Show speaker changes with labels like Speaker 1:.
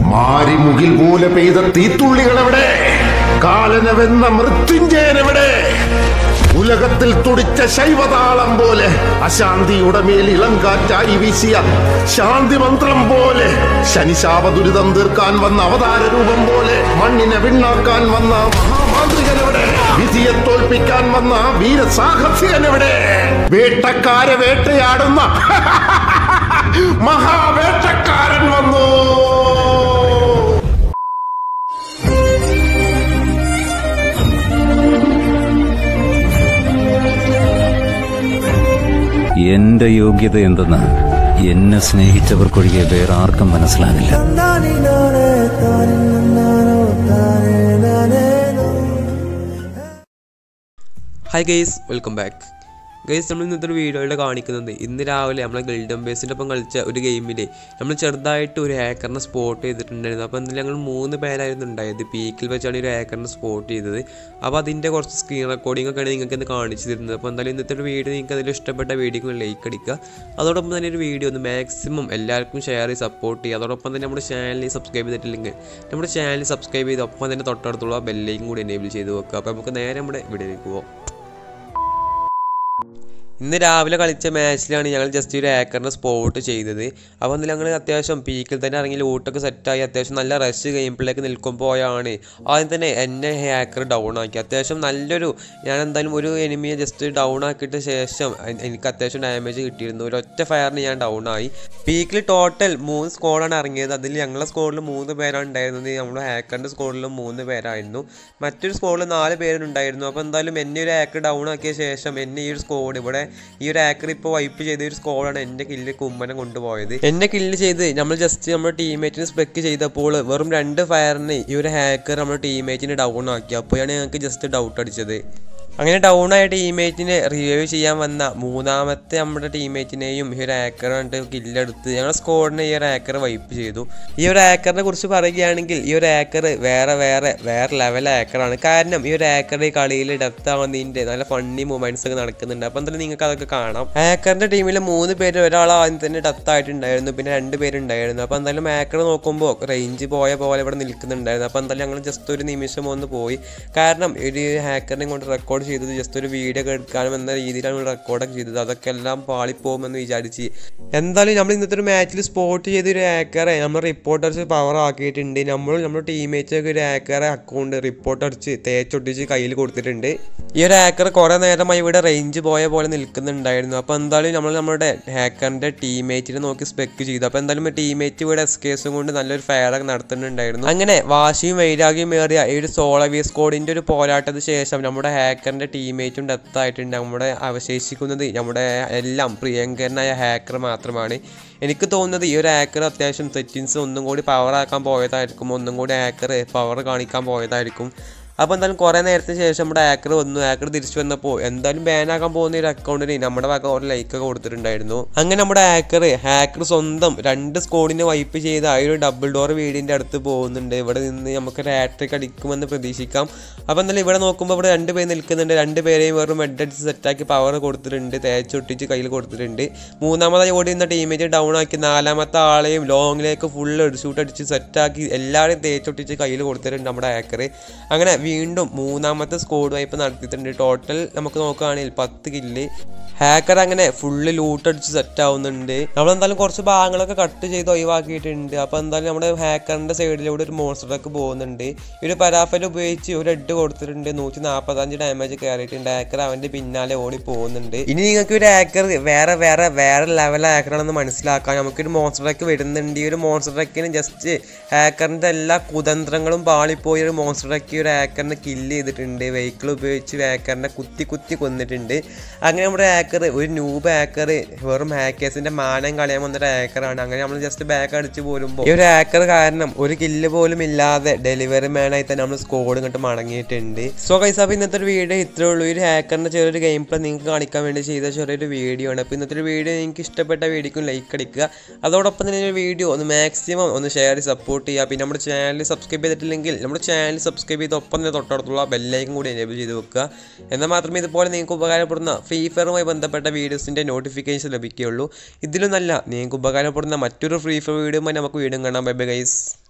Speaker 1: മാരിമുകിൽ പോലെ പെയ്ത തീത്തുള്ളികൾ എവിടെ കാലനവെന്ന മൃത്യുഞ്ജയനെവിടെ ഉലകത്തിൽ തുടിച്ച ശൈവതാളം പോലെ അശാന്തിയുടെ മേൽ ഇളങ്കാറ്റായി വീശിയ ശാന്തി മന്ത്രം പോലെ ശനിശാപ ദുരിതം തീർക്കാൻ വന്ന അവതാര രൂപം പോലെ മണ്ണിനെ വിണ്ണാക്കാൻ വന്ന മഹാമാന്ത്രികനെവിടെ വിധിയെ തോൽപ്പിക്കാൻ വന്ന വീരസാഹസികനെവിടെ വേട്ടക്കാരെ വേട്ടയാടുന്ന മഹാവേട്ടക്കാരൻ വന്നു
Speaker 2: എന്റെ യോഗ്യത എന്തെന്ന് എന്നെ സ്നേഹിച്ചവർക്കൊഴികെ വേറെ ആർക്കും മനസ്സിലാകില്ല
Speaker 3: hi guys welcome back guys നമ്മൾ ഇന്നത്തെ ഒരു വീഡിയോയിൽ കാണിക്കുന്നത് ഇന്ന് രാവിലെ നമ്മളെ ഗിൽഡം ബേസിൻ്റെ ഒപ്പം കളിച്ച ഒരു ഗെയിമിൽ നമ്മൾ ചെറുതായിട്ട് ഒരു ഹാക്കറിനെ സ്പോട്ട് ചെയ്തിട്ടുണ്ടായിരുന്നു അപ്പോൾ എന്തായാലും ഞങ്ങൾ മൂന്ന് പേരായിരുന്നു ഉണ്ടായത് പീക്കിൽ വെച്ചാണ് ഈ ഒരു ഹാക്കറിനെ സ്പോട്ട് ചെയ്തത് അപ്പോൾ അതിൻ്റെ കുറച്ച് സ്ക്രീൻ റെക്കോർഡിംഗ് ഒക്കെയാണ് നിങ്ങൾക്ക് ഇന്ന് കാണിച്ചു തരുന്നത് അപ്പോൾ എന്തായാലും ഇന്നത്തെ ഒരു വീഡിയോ നിങ്ങൾക്ക് അതിൽ ഇഷ്ടപ്പെട്ട വീഡിയോക്ക് ലൈക്ക് അടിക്കുക അതോടൊപ്പം തന്നെ ഒരു വീഡിയോ ഒന്ന് മാക്സിമം എല്ലാവർക്കും ഷെയർ ചെയ്ത് സപ്പോർട്ട് ചെയ്യുക അതോടൊപ്പം തന്നെ നമ്മുടെ ചാനൽ സബ്സ്ക്രൈബ് ചെയ്തിട്ടില്ലെങ്കിൽ നമ്മുടെ ചാനൽ സബ്സ്ക്രൈബ് ചെയ്ത് ഒപ്പം തന്നെ തൊട്ടടുത്തുള്ള ബെല്ലേക്കും കൂടി എനേബിൾ ചെയ്ത് വെക്കുക അപ്പോൾ നമുക്ക് നേരെ നമ്മുടെ വീഡിയോയിലേക്ക് പോകാം ഇന്ന് രാവിലെ കളിച്ച മാച്ചിലാണ് ഞങ്ങൾ ജസ്റ്റ് ഒരു ഏക്കറിനെ സ്പോട്ട് ചെയ്തത് അപ്പോൾ അന്ന് ഞങ്ങൾ അത്യാവശ്യം പീക്കിൽ തന്നെ ഇറങ്ങി ലൂട്ടൊക്കെ സെറ്റായി അത്യാവശ്യം നല്ല റഷ് ഗെയിമിലേക്ക് നിൽക്കുമ്പോഴാണ് ആദ്യം തന്നെ എന്നെ ഹാക്കർ ഡൗൺ ആക്കി അത്യാവശ്യം നല്ലൊരു ഞാൻ എന്തായാലും ഒരു എനിമിയെ ജസ്റ്റ് ഡൗൺ ആക്കിയിട്ട് ശേഷം എ- എനിക്ക് അത്യാവശ്യം ഡാമേജ് കിട്ടിയിരുന്നു ഒരു ഒറ്റ ഫയറിന് ഞാൻ ഡൗൺ ആയി പീക്കിൽ ടോട്ടൽ മൂന്ന് സ്കോഡാണ് ഇറങ്ങിയത് അതിൽ ഞങ്ങളുടെ സ്കോഡിൽ മൂന്ന് പേരാണ് ഉണ്ടായിരുന്നത് നമ്മുടെ ഹാക്കറിൻ്റെ സ്കോഡിലും മൂന്ന് പേരായിരുന്നു മറ്റൊരു സ്കോഡിൽ നാല് പേരുണ്ടായിരുന്നു അപ്പോൾ എന്തായാലും എന്നെ ഒരു ഹാക്കർ ഡൗൺ ആക്കിയ ശേഷം എന്നെ ഈ ഒരു സ്കോഡ് ഇവിടെ ഈ ഒരു ഹാക്കർ ഇപ്പോൾ വൈപ്പ് ചെയ്ത ഒരു സ്കോഡാണ് എൻ്റെ കില്ല് കുമ്മനം കൊണ്ടുപോയത് എന്നെ കില്ല് ചെയ്ത് നമ്മൾ ജസ്റ്റ് നമ്മുടെ ടീമേറ്റിന് സ്പെക്ക് ചെയ്തപ്പോൾ വെറും രണ്ട് ഫയറിന് ഈ ഒരു ഹാക്കർ നമ്മുടെ ടീമേറ്റിന് ഡൗൺ ആക്കി അപ്പോഴാണ് ഞങ്ങൾക്ക് ജസ്റ്റ് ഡൗട്ട് അടിച്ചത് അങ്ങനെ ഡൗൺ ആയ ടീമേറ്റിനെ റിവൈവ് ചെയ്യാൻ വന്ന മൂന്നാമത്തെ നമ്മുടെ ടീമേറ്റിനെയും ഈ ഒരു ഹാക്കർ കണ്ട് കില്ലെടുത്ത് ഞങ്ങളുടെ സ്കോഡിനെ ഈ ഒരു ഹാക്കർ വൈപ്പ് ചെയ്തു ഈ ഒരു ഹാക്കറിനെ കുറിച്ച് പറയുകയാണെങ്കിൽ ഈ ഒരു ഹാക്കർ വേറെ വേറെ വേറെ ലെവൽ ഹാക്കറാണ് കാരണം ഈ ഒരു ഹാക്കറുടെ കളിയിൽ ഡെപ്ത് ആവുന്നതിൻ്റെ നല്ല ഫണ്ണി മൂമെന്റ്സ് ഒക്കെ നടക്കുന്നുണ്ട് അപ്പം എന്തായാലും നിങ്ങൾക്ക് അതൊക്കെ കാണാം ഹാക്കറിന്റെ ടീമിൽ മൂന്ന് പേര് ഒരാൾ ആദ്യം തന്നെ ഡെപ്ത് ആയിട്ടുണ്ടായിരുന്നു പിന്നെ രണ്ട് പേരുണ്ടായിരുന്നു അപ്പം എന്തായാലും ഹാക്കർ നോക്കുമ്പോൾ റേഞ്ച് പോയ പോലെ ഇവിടെ നിൽക്കുന്നുണ്ടായിരുന്നു അപ്പം എന്തായാലും ഞങ്ങൾ ജസ്റ്റ് ഒരു നിമിഷം ഒന്ന് പോയി കാരണം ഒരു ഹാക്കറിനെ കൊണ്ട് റെക്കോർഡ് ചെയ്തത് ജസ്റ്റ് ഒരു വീഡിയോ ഒക്കെ എടുക്കാനും എന്ന രീതിയിലാണ് റെക്കോർഡൊക്കെ ചെയ്തത് അതൊക്കെ എല്ലാം പാളിപ്പോകുമെന്ന് വിചാരിച്ച് എന്തായാലും നമ്മൾ ഇന്നത്തെ ഒരു മാച്ചിൽ സ്പോട്ട് ചെയ്ത ഒരു ഹാക്കറെ നമ്മൾ റിപ്പോർട്ട് അടിച്ച് പവർ ആക്കിയിട്ടുണ്ട് നമ്മൾ നമ്മുടെ ടീമേറ്റ്സ് ഒക്കെ ഒരു ഹാക്കറെ അക്കൗണ്ട് റിപ്പോർട്ട് അടിച്ച് തേച്ചൊട്ടിച്ച് കയ്യിൽ കൊടുത്തിട്ടുണ്ട് ഈ ഒരു ഹാക്കർ കുറേ നേരമായി ഇവിടെ റേഞ്ച് പോയ പോലെ നിൽക്കുന്നുണ്ടായിരുന്നു അപ്പോൾ എന്തായാലും നമ്മൾ നമ്മുടെ ഹാക്കറിൻ്റെ ടീമേറ്റിനെ നോക്കി സ്പെക്ക് ചെയ്തു അപ്പോൾ എന്തായാലും ടീമേറ്റ് ഇവിടെ എസ് കേസും കൊണ്ട് നല്ലൊരു ഫയർ ഒക്കെ നടത്തുന്നുണ്ടായിരുന്നു അങ്ങനെ വാശിയും വൈരാഗ്യം ഏറിയ ഈ ഒരു സോളവി സ്കോഡിൻ്റെ ഒരു പോരാട്ടത്തിന് ശേഷം നമ്മുടെ ഹാക്കറിൻ്റെ ടീമേറ്റും ഡെത്ത് ആയിട്ടുണ്ട് നമ്മുടെ അവശേഷിക്കുന്നത് നമ്മുടെ എല്ലാം പ്രിയങ്കരനായ ഹാക്കർ മാത്രമാണ് എനിക്ക് തോന്നുന്നത് ഈ ഒരു ഹാക്കർ അത്യാവശ്യം സെറ്റിങ്സ് ഒന്നും കൂടി പവർ ആക്കാൻ പോയതായിരിക്കും ഒന്നും കൂടി ഹാക്കർ പവർ കാണിക്കാൻ പോയതായിരിക്കും അപ്പോൾ എന്തായാലും കുറേ നേരത്തിന് ശേഷം നമ്മുടെ ഹാക്കർ വന്നു ഹാക്കർ തിരിച്ചു വന്നപ്പോൾ എന്തായാലും ബാൻ ആക്കാൻ പോകുന്ന ഒരു അക്കൗണ്ടിന് നമ്മുടെ വക ഒരു ലൈക്ക് ഒക്കെ കൊടുത്തിട്ടുണ്ടായിരുന്നു അങ്ങനെ നമ്മുടെ ഹാക്കർ ഹാക്കർ സ്വന്തം രണ്ട് സ്കോഡിനെ വൈപ്പ് ചെയ്ത് ആ ഒരു ഡബിൾ ഡോർ വീടിൻ്റെ അടുത്ത് പോകുന്നുണ്ട് ഇവിടെ നിന്ന് നമുക്ക് ഹാട്രിക് അടിക്കുമെന്ന് പ്രതീക്ഷിക്കാം അപ്പോൾ എന്തായാലും ഇവിടെ നോക്കുമ്പോൾ ഇവിടെ രണ്ട് പേര് നിൽക്കുന്നുണ്ട് രണ്ട് പേരെയും വെറും ഹെഡ് അടിച്ച് സെറ്റാക്കി പവർ കൊടുത്തിട്ടുണ്ട് തേച്ചൊട്ടിച്ച് കയ്യിൽ കൊടുത്തിട്ടുണ്ട് മൂന്നാമതായി ഓടി നിന്ന ടീമേറ്റ് ഡൗൺ ആക്കി നാലാമത്തെ ആളെയും ലോങ്ങിലേക്ക് ഫുള്ള് ഷൂട്ട് അടിച്ച് സെറ്റാക്കി എല്ലാവരെയും തേച്ചൊട്ടിച്ച് കയ്യിൽ കൊടുത്തിട്ടുണ്ട് നമ്മുടെ ഹാക്കർ അങ്ങനെ വീണ്ടും മൂന്നാമത്തെ സ്കോഡ് വൈപ്പ് നടത്തിയിട്ടുണ്ട് ടോട്ടൽ നമുക്ക് നോക്കുകയാണെങ്കിൽ പത്ത് കില്ല് ഹാക്കർ അങ്ങനെ ഫുള്ള് ലൂട്ട് അടിച്ച് സെറ്റ് ആവുന്നുണ്ട് നമ്മൾ എന്തായാലും കുറച്ച് ഭാഗങ്ങളൊക്കെ കട്ട് ചെയ്ത് ഒഴിവാക്കിയിട്ടുണ്ട് അപ്പോൾ എന്തായാലും നമ്മുടെ ഹാക്കറിന്റെ സൈഡിലൂടെ ഒരു മോൺസ്റ്റർ ട്രക്ക് പോകുന്നുണ്ട് ഈ ഒരു പരാഫൽ ഉപയോഗിച്ച് ഒരു ഹെഡ് കൊടുത്തിട്ടുണ്ട് നൂറ്റി നാൽപ്പത്തഞ്ച് ഡാമേജ് കയറിയിട്ടുണ്ട് ഹാക്കർ അവന്റെ പിന്നാലെ ഓടി പോകുന്നുണ്ട് ഇനി നിങ്ങൾക്ക് ഒരു ഹാക്കർ വേറെ വേറെ വേറെ ലെവൽ ഹാക്കറാണെന്ന് മനസ്സിലാക്കാം നമുക്കൊരു മോൺസ്റ്റർ ട്രക്ക് വരുന്നുണ്ട് ഈ ഒരു മോൺസ്റ്റർ ട്രക്കിന് ജസ്റ്റ് ഹാക്കറിന്റെ എല്ലാ കുതന്ത്രങ്ങളും പാളിപ്പോയി ഒരു മോൺസ്റ്റർ ട്രക്ക് ഒരു ഹാക്കറിനെ കില്ല് ചെയ്തിട്ടുണ്ട് വെഹിക്കിൾ ഉപയോഗിച്ച് ഹാക്കറിനെ കുത്തി കുത്തി കൊന്നിട്ടുണ്ട് അങ്ങനെ നമ്മുടെ ഹാക്കർ ഒരു ന്യൂബ് ഹാക്കർ വെറും ഹാക്കേഴ്സിന്റെ മാനം കളയാൻ വന്നൊരു ഹാക്കറാണ് അങ്ങനെ നമ്മൾ ജസ്റ്റ് ബാക്ക് അടിച്ച് പോരുമ്പോൾ ഈ ഒരു ഹാക്കർ കാരണം ഒരു കില്ല് പോലും ഇല്ലാതെ ഡെലിവറി മാനായി തന്നെ നമ്മൾ സ്കോഡ് ഇങ്ങോട്ട് മടങ്ങിയിട്ടുണ്ട് സോ കൈസ് അപ്പോൾ ഇന്നത്തെ ഒരു വീഡിയോ ഇത്രേ ഉള്ളൂ ഈ ഒരു ഹാക്കറിന്റെ ചെറിയൊരു ഗെയിം പ്ലേ നിങ്ങൾക്ക് കാണിക്കാൻ വേണ്ടി ചെയ്ത ചെറിയൊരു വീഡിയോ ആണ് അപ്പോൾ ഇന്നത്തെ ഒരു വീഡിയോ നിങ്ങൾക്ക് ഇഷ്ടപ്പെട്ട വീഡിയോക്കും ലൈക്ക് അടിക്കുക അതോടൊപ്പം തന്നെ ഒരു വീഡിയോ ഒന്ന് മാക്സിമം ഒന്ന് ഷെയർ ചെയ്ത് സപ്പോർട്ട് ചെയ്യുക പിന്നെ നമ്മുടെ ചാനൽ സബ്സ്ക്രൈബ് ചെയ്തിട്ടില്ലെങ്കിൽ നമ്മുടെ ചാനൽ സബ്സ്ക്രൈബ് ചെയ്ത് ഒപ്പം തന്നെ തൊട്ടടുത്തുള്ള ബെല്ലൈക്കും കൂടി എനേബിൾ ചെയ്ത് വെക്കുക എന്നാൽ മാത്രമേ ഇതുപോലെ നിങ്ങൾക്ക് ഉപകാരപ്പെടുന്ന ഫ്രീ ഫയറുമായി ബന്ധപ്പെട്ട വീഡിയോസിൻ്റെ നോട്ടിഫിക്കേഷൻ ലഭിക്കുകയുള്ളൂ ഇതിലും നല്ല നിങ്ങൾക്ക് ഉപകാരപ്പെടുന്ന മറ്റൊരു ഫ്രീ ഫയർ വീഡിയോ നമുക്ക് വീണ്ടും കാണാം ബൈ ബൈ ഗൈസ്